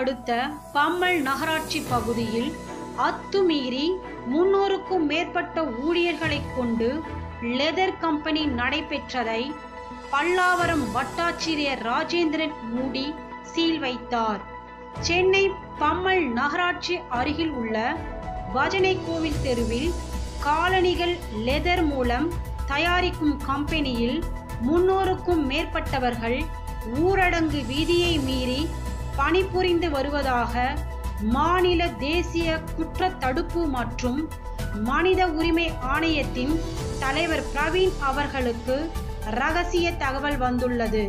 அடுத்த பம்மல் நகராட்சி பகுதியில் அத்துமீறி முன்னூறுக்கும் மேற்பட்ட ஊழியர்களைக் கொண்டு லெதர் கம்பெனி நடைபெற்றதை பல்லாவரம் வட்டாட்சியர் ராஜேந்திரன் மூடி சீல் வைத்தார் சென்னை பம்மல் நகராட்சி அருகில் உள்ள பஜனை கோவில் தெருவில் காலணிகள் லெதர் மூலம் தயாரிக்கும் கம்பெனியில் முன்னூறுக்கும் மேற்பட்டவர்கள் ஊரடங்கு விதியை மீறி பணிபுரிந்து வருவதாக மாநில தேசிய குற்ற தடுப்பு மற்றும் மனித உரிமை ஆணையத்தின் தலைவர் பிரவீன் அவர்களுக்கு ரகசிய தகவல் வந்துள்ளது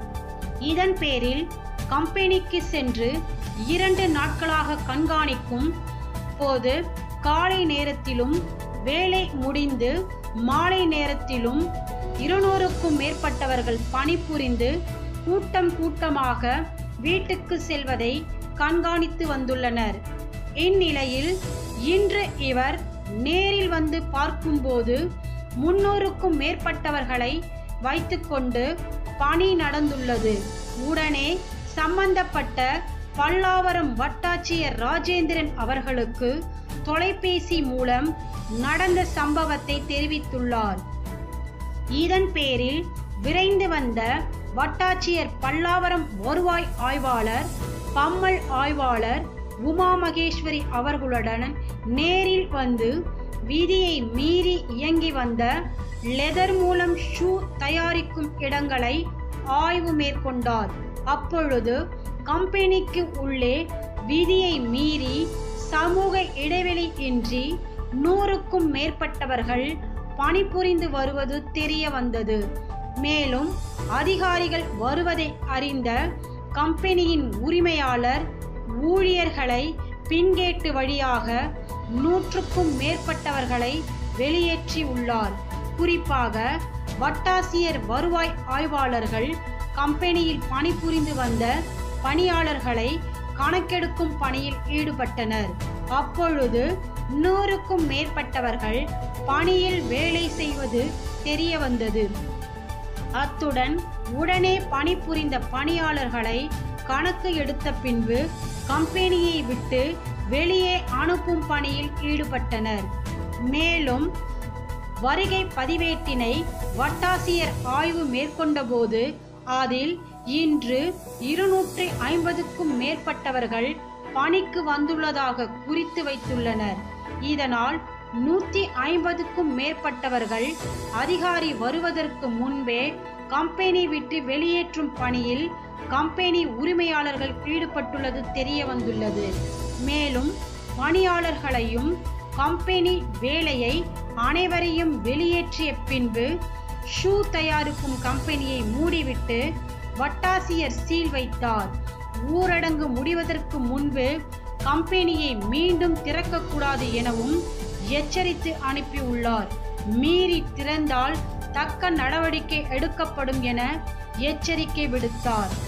இதன் பேரில் கம்பெனிக்கு சென்று இரண்டு நாட்களாக கண்காணிக்கும் போது காலை நேரத்திலும் வேலை முடிந்து மாலை நேரத்திலும் இருநூறுக்கும் மேற்பட்டவர்கள் பணிபுரிந்து கூட்டம் கூட்டமாக வீட்டுக்கு செல்வதை கண்காணித்து வந்துள்ளனர் இந்நிலையில் இன்று இவர் நேரில் வந்து பார்க்கும்போது முன்னூறுக்கும் மேற்பட்டவர்களை வைத்துக்கொண்டு பணி நடந்துள்ளது உடனே சம்பந்தப்பட்ட பல்லாவரம் வட்டாட்சியர் ராஜேந்திரன் அவர்களுக்கு தொலைபேசி மூலம் நடந்த சம்பவத்தை தெரிவித்துள்ளார் இதன் பேரில் விரைந்து வந்த வட்டாட்சியர் பல்லாவரம் வருவாய் ஆய்வாளர் பம்மல் ஆய்வாளர் உமா மகேஸ்வரி அவர்களுடன் நேரில் வந்து விதியை மீறி இயங்கி வந்த லெதர் மூலம் ஷூ தயாரிக்கும் இடங்களை ஆய்வு மேற்கொண்டார் அப்பொழுது கம்பெனிக்கு உள்ளே விதியை மீறி சமூக இடைவெளி இன்றி நூறுக்கும் மேற்பட்டவர்கள் பணிபுரிந்து வருவது தெரிய வந்தது மேலும் அதிகாரிகள் வருவதை அறிந்த கம்பெனியின் உரிமையாளர் ஊழியர்களை பின்கேட்டு வழியாக நூற்றுக்கும் மேற்பட்டவர்களை வெளியேற்றி உள்ளார் குறிப்பாக வட்டாசியர் வருவாய் ஆய்வாளர்கள் கம்பெனியில் பணிபுரிந்து வந்த பணியாளர்களை கணக்கெடுக்கும் பணியில் ஈடுபட்டனர் அப்பொழுது நூறுக்கும் மேற்பட்டவர்கள் பணியில் வேலை செய்வது தெரிய வந்தது அத்துடன் உடனே பணிபுரிந்த பணியாளர்களை கணக்கு எடுத்த பின்பு கம்பெனியை விட்டு வெளியே அனுப்பும் பணியில் ஈடுபட்டனர் மேலும் வருகை பதிவேட்டினை வட்டாசியர் ஆய்வு மேற்கொண்டபோது அதில் இன்று இருநூற்றி ஐம்பதுக்கும் மேற்பட்டவர்கள் பணிக்கு வந்துள்ளதாக குறித்து வைத்துள்ளனர் இதனால் நூற்றி ஐம்பதுக்கும் மேற்பட்டவர்கள் அதிகாரி வருவதற்கு முன்பே கம்பெனி விட்டு வெளியேற்றும் பணியில் கம்பெனி உரிமையாளர்கள் ஈடுபட்டுள்ளது தெரிய வந்துள்ளது மேலும் பணியாளர்களையும் கம்பெனி வேலையை அனைவரையும் வெளியேற்றிய பின்பு ஷூ தயாரிக்கும் கம்பெனியை மூடிவிட்டு வட்டாசியர் சீல் வைத்தார் ஊரடங்கு முடிவதற்கு முன்பு கம்பெனியை மீண்டும் திறக்கக்கூடாது எனவும் எச்சரித்து அனுப்பியுள்ளார் மீறி திறந்தால் தக்க நடவடிக்கை எடுக்கப்படும் என எச்சரிக்கை விடுத்தார்